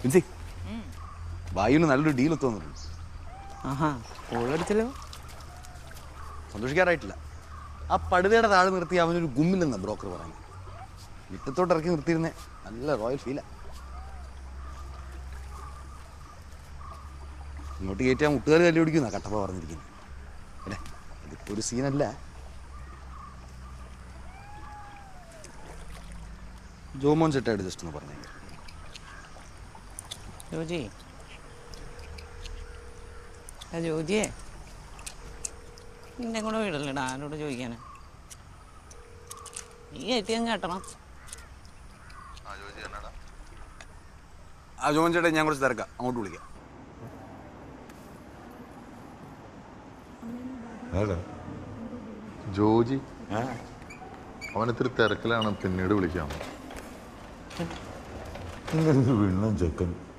ബിൻസി വായുവിന് നല്ലൊരു ഡീൽ ഒത്തു വന്നിട്ടുണ്ട് ആഹാ കോളടിച്ചല്ലോ സന്തോഷിക്കാറായിട്ടില്ല ആ പടുതയുടെ താഴെ നിർത്തി അവനൊരു ഗുമ്മില്ലെന്ന ബ്രോക്കർ പറഞ്ഞു മുറ്റത്തോട്ട് ഇറക്കി നിർത്തിയിരുന്നേ നല്ല റോയൽ ഫീലാ ഇങ്ങോട്ട് കയറ്റി ആ മുട്ടുകാർ കല്ല് പിടിക്കുന്ന കട്ടപ്പ പറഞ്ഞിരിക്കുന്നത് അല്ലേ അതിപ്പോ ഒരു സീനല്ല ജോമോൻ സെറ്റായിട്ട് ജസ്റ്റ് ഒന്ന് പറഞ്ഞേക്കാം ജോജി ആ ജോജിയെ നിന്നെ കൂടെ വീടല്ലടാ ആരോട് ചോദിക്കാനാ നീ എത്തിയും കേട്ടണം ആ ജോമോൻ ചേട്ടാ ഞാൻ കുറച്ച് തിരക്കാം അങ്ങോട്ട് വിളിക്കാം ആരാ? ജോജി അവനിത്തിരി തിരക്കിലാണ് പിന്നീട് വിളിക്കാം ഇന്നൊരു വിണ്ണൻ ചെക്കൻ